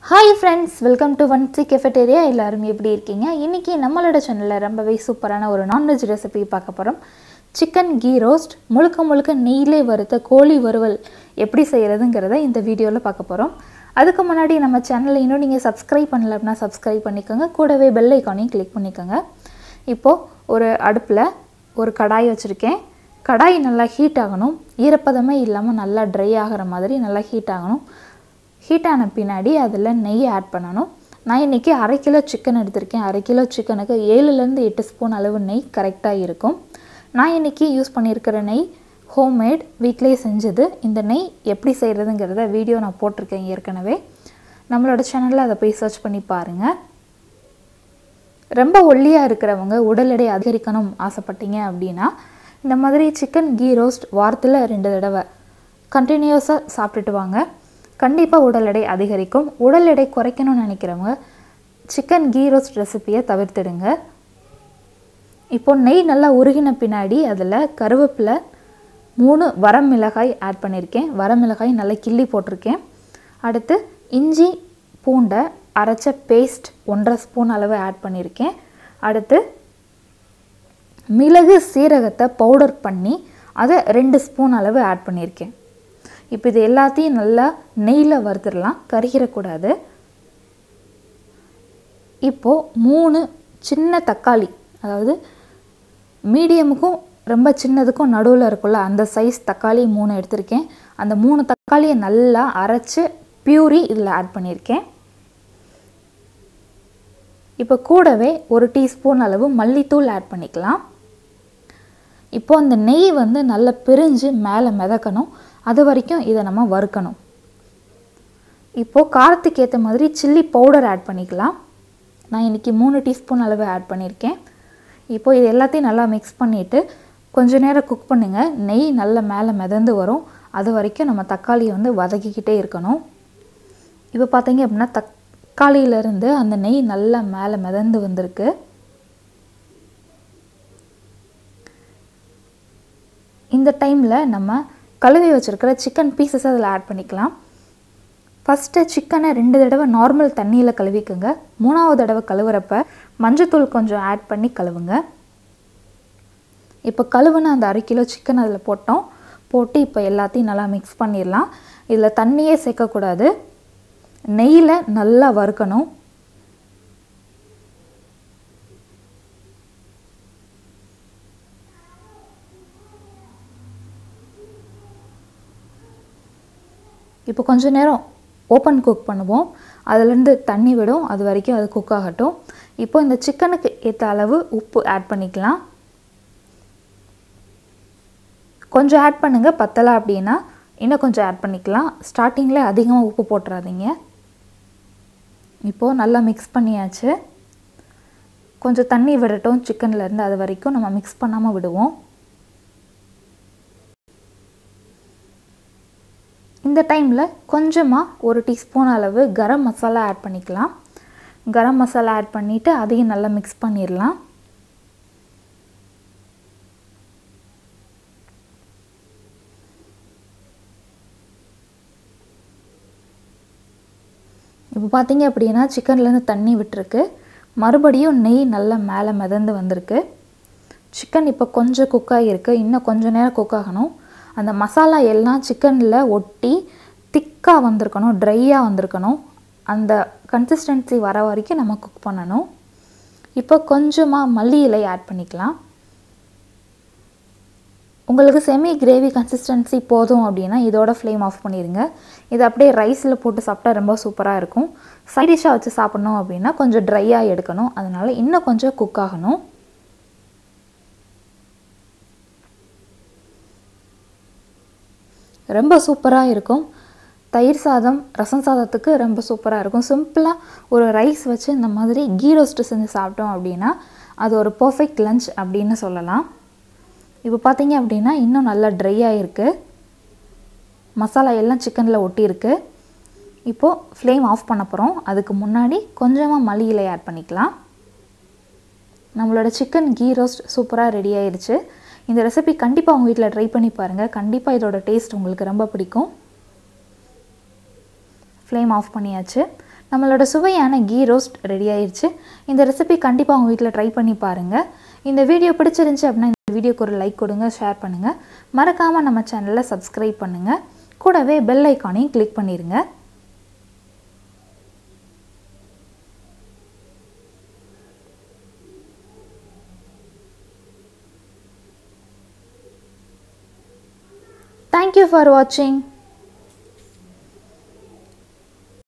Hi friends welcome to one C cafeteria எல்லாரும் எப்படி இருக்கீங்க இன்றைக்கி நம்மளோட சேனலில் ரொம்பவே சூப்பரான ஒரு நான்வெஜ் ரெசிபி பார்க்க போகிறோம் சிக்கன் கீ ரோஸ்ட் முழுக்க முழுக்க நெய்யிலே வறுத்த கோழி வறுவல் எப்படி செய்கிறதுங்கிறத இந்த வீடியோவில் பார்க்க போகிறோம் அதுக்கு முன்னாடி நம்ம சேனலை இன்னும் நீங்கள் சப்ஸ்கிரைப் பண்ணல அப்படின்னா சப்ஸ்கிரைப் பண்ணிக்கோங்க கூடவே பெல் ஐக்கானையும் கிளிக் பண்ணிக்கோங்க இப்போது ஒரு அடுப்பில் ஒரு கடாய் வச்சுருக்கேன் கடாய் நல்லா ஹீட் ஆகணும் ஈரப்பதமே இல்லாமல் நல்லா ட்ரை ஆகிற மாதிரி நல்லா ஹீட் ஆகணும் ஹீட் ஆன பின்னாடி அதில் நெய் ஆட் பண்ணணும் நான் இன்றைக்கி அரை கிலோ சிக்கன் எடுத்திருக்கேன் அரை கிலோ சிக்கனுக்கு ஏழுலேருந்து எட்டு ஸ்பூன் அளவு நெய் கரெக்டாக இருக்கும் நான் இன்றைக்கி யூஸ் பண்ணியிருக்கிற நெய் ஹோம்மேட் வீட்டிலேயே செஞ்சது இந்த நெய் எப்படி செய்கிறதுங்கிறத வீடியோ நான் போட்டிருக்கேன் ஏற்கனவே நம்மளோட சேனலில் அதை போய் சர்ச் பண்ணி பாருங்கள் ரொம்ப ஒல்லியாக இருக்கிறவங்க உடல் எடை அதிகரிக்கணும் ஆசைப்பட்டீங்க அப்படின்னா இந்த மாதிரி சிக்கன் கீ ரோஸ்ட் வாரத்தில் ரெண்டு தடவை கண்டினியூஸாக சாப்பிட்டுட்டு வாங்க கண்டிப்பாக உடல் எடை அதிகரிக்கும் உடல் எடை குறைக்கணும்னு நினைக்கிறவங்க சிக்கன் கீ ரோஸ்ட் ரெசிப்பியை தவிர்த்துடுங்க இப்போ நெய் நல்லா உருகின பின்னாடி அதில் கருவேப்பிலை மூணு வரமிளகாய் ஆட் பண்ணியிருக்கேன் வரமிளகாய் நல்லா கிள்ளி போட்டிருக்கேன் அடுத்து இஞ்சி பூண்டை அரைச்ச பேஸ்ட் ஒன்றரை ஸ்பூன் அளவு ஆட் பண்ணியிருக்கேன் அடுத்து மிளகு சீரகத்தை பவுடர் பண்ணி அதை ரெண்டு ஸ்பூன் அளவு ஆட் பண்ணியிருக்கேன் இப்போ இது எல்லாத்தையும் நல்லா நெய்யில் வறுத்துடலாம் கருகிடக்கூடாது இப்போது மூணு சின்ன தக்காளி அதாவது மீடியமுக்கும் ரொம்ப சின்னதுக்கும் நடுவில் இருக்குள்ள அந்த சைஸ் தக்காளி மூணு எடுத்திருக்கேன் அந்த மூணு தக்காளியை நல்லா அரைச்சி பியூரி இதில் ஆட் பண்ணியிருக்கேன் இப்போ கூடவே ஒரு டீஸ்பூன் அளவு மல்லித்தூள் ஆட் பண்ணிக்கலாம் இப்போ அந்த நெய் வந்து நல்லா பிரிஞ்சு மேலே மிதக்கணும் அது வரைக்கும் இதை நம்ம வறுக்கணும் இப்போது காரத்துக்கு ஏற்ற மாதிரி சில்லி பவுடர் ஆட் பண்ணிக்கலாம் நான் இன்றைக்கி மூணு டீஸ்பூன் அளவு ஆட் பண்ணியிருக்கேன் இப்போது இது எல்லாத்தையும் நல்லா மிக்ஸ் பண்ணிவிட்டு கொஞ்ச நேரம் குக் பண்ணுங்கள் நெய் நல்லா மேலே மிதந்து வரும் அது வரைக்கும் நம்ம தக்காளியை வந்து வதக்கிக்கிட்டே இருக்கணும் இப்போ பார்த்தீங்க அப்படின்னா தக்காளியிலேருந்து அந்த நெய் நல்லா மேலே மிதந்து வந்திருக்கு இந்த டைமில் நம்ம கழுவி வச்சுருக்கிற சிக்கன் பீசஸ் அதில் ஆட் பண்ணிக்கலாம் ஃபஸ்ட்டு சிக்கனை ரெண்டு தடவை நார்மல் தண்ணியில் கழுவிக்குங்க மூணாவது தடவை கழுவுறப்ப மஞ்சத்தூள் கொஞ்சம் ஆட் பண்ணி கழுவுங்க இப்போ கழுவுன அந்த அரை கிலோ சிக்கன் அதில் போட்டோம் போட்டு இப்போ எல்லாத்தையும் நல்லா மிக்ஸ் பண்ணிடலாம் இதில் தண்ணியே சேர்க்கக்கூடாது நெய்யில் நல்லா வறுக்கணும் இப்போ கொஞ்ச நேரம் ஓப்பன் குக் பண்ணுவோம் அதுலேருந்து தண்ணி விடும் அது வரைக்கும் அது குக் ஆகட்டும் இப்போ இந்த சிக்கனுக்கு ஏற்ற அளவு உப்பு ஆட் பண்ணிக்கலாம் கொஞ்சம் ஆட் பண்ணுங்கள் பத்தலை அப்படின்னா இன்னும் கொஞ்சம் ஆட் பண்ணிக்கலாம் ஸ்டார்டிங்கில் அதிகமாக உப்பு போட்டுறாதீங்க இப்போது நல்லா மிக்ஸ் பண்ணியாச்சு கொஞ்சம் தண்ணி விடட்டும் சிக்கன்லேருந்து அது வரைக்கும் நம்ம மிக்ஸ் பண்ணாமல் விடுவோம் இந்த டைமில் கொஞ்சமாக ஒரு டீஸ்பூன் அளவு கரம் மசாலா ஆட் பண்ணிக்கலாம் கரம் மசாலா ஆட் பண்ணிவிட்டு அதையும் நல்லா மிக்ஸ் பண்ணிடலாம் இப்போ பார்த்தீங்க அப்படின்னா சிக்கன்லேருந்து தண்ணி விட்டுருக்கு மறுபடியும் நெய் நல்லா மேலே மிதந்து வந்திருக்கு சிக்கன் இப்போ கொஞ்சம் குக் ஆகியிருக்கு இன்னும் கொஞ்சம் நேரம் குக் ஆகணும் அந்த மசாலா எல்லாம் சிக்கனில் ஒட்டி திக்காக வந்திருக்கணும் ட்ரையாக வந்திருக்கணும் அந்த கன்சிஸ்டன்சி வர வரைக்கும் நம்ம குக் பண்ணணும் இப்போ கொஞ்சமாக மல்லி இலை ஆட் பண்ணிக்கலாம் உங்களுக்கு செமி கிரேவி கன்சிஸ்டன்சி போதும் அப்படின்னா இதோட ஃப்ளேம் ஆஃப் பண்ணிடுங்க இது அப்படியே ரைஸில் போட்டு சாப்பிட்டா ரொம்ப சூப்பராக இருக்கும் சைடிஷாக வச்சு சாப்பிட்ணும் அப்படின்னா கொஞ்சம் ட்ரையாக எடுக்கணும் அதனால் இன்னும் கொஞ்சம் குக் ஆகணும் ரொம்ப சூப்பராக இருக்கும் தயிர் சாதம் ரசம் சாதத்துக்கு ரொம்ப சூப்பராக இருக்கும் சிம்பிளாக ஒரு ரைஸ் வச்சு இந்த மாதிரி கீ ரோஸ்ட்டு செஞ்சு சாப்பிட்டோம் அப்படின்னா அது ஒரு பர்ஃபெக்ட் லஞ்ச் அப்படின்னு சொல்லலாம் இப்போ பார்த்தீங்க அப்படின்னா இன்னும் நல்லா ட்ரை ஆகிருக்கு மசாலா எல்லாம் சிக்கனில் ஒட்டியிருக்கு இப்போது ஃப்ளேம் ஆஃப் பண்ண போகிறோம் அதுக்கு முன்னாடி கொஞ்சமாக மல்லி இலை ஆட் பண்ணிக்கலாம் நம்மளோட சிக்கன் கீ ரோஸ்ட் சூப்பராக ரெடி ஆயிடுச்சு இந்த ரெசிபி கண்டிப்பாக உங்கள் வீட்டில் ட்ரை பண்ணி பாருங்கள் கண்டிப்பாக இதோட டேஸ்ட் உங்களுக்கு ரொம்ப பிடிக்கும் ஃப்ளேம் ஆஃப் பண்ணியாச்சு நம்மளோட சுவையான கீ ரோஸ்ட் ரெடி ஆயிடுச்சு இந்த ரெசிபி கண்டிப்பாக உங்கள் வீட்டில் ட்ரை பண்ணி பாருங்கள் இந்த வீடியோ பிடிச்சிருந்துச்சி அப்படின்னா இந்த வீடியோக்கு ஒரு லைக் கொடுங்க ஷேர் பண்ணுங்கள் மறக்காமல் நம்ம சேனலை சப்ஸ்கிரைப் பண்ணுங்கள் கூடவே பெல் ஐக்கானையும் கிளிக் பண்ணிடுங்க Thank you for watching.